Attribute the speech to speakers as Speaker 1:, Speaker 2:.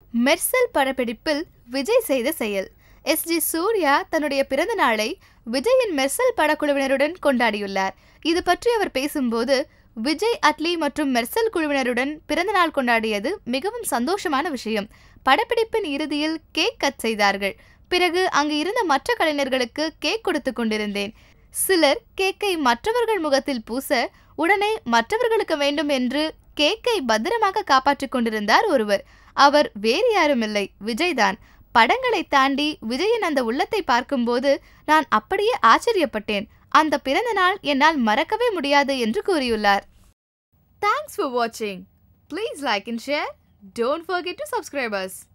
Speaker 1: மெர்சல் படப்பிடிப்பில் விஜய் செய்த செயல் எஸ் ஜி சூர்யா தன்னுடைய பிறந்த நாளை விஜயின் மெர்சல் படக்குழுவினருடன் கொண்டாடியுள்ளார் இது பற்றி அவர் பேசும்போது விஜய் அட்லி மற்றும் மெர்சல் குழுவினருடன் பிறந்தநாள் கொண்டாடியது மிகவும் சந்தோஷமான விஷயம் படப்பிடிப்பின் இறுதியில் கேக் கட் செய்தார்கள் பிறகு அங்கு இருந்த மற்ற கலைஞர்களுக்கு கேக் கொடுத்து கொண்டிருந்தேன் சிலர் கேக்கை மற்றவர்கள் முகத்தில் பூச உடனே மற்றவர்களுக்கு வேண்டும் என்று கேக்கை பத்திரமாக காப்பாற்றிக் கொண்டிருந்தார் ஒருவர் அவர் வேறு யாரும் இல்லை விஜய்தான் படங்களை தாண்டி விஜயின் அந்த உள்ளத்தை பார்க்கும்போது நான் அப்படியே ஆச்சரியப்பட்டேன் அந்த பிறந்த நாள் என்னால் மறக்கவே முடியாது என்று கூறியுள்ளார் தேங்க்ஸ் ஃபார் வாட்சிங் please like and share don't forget to subscribers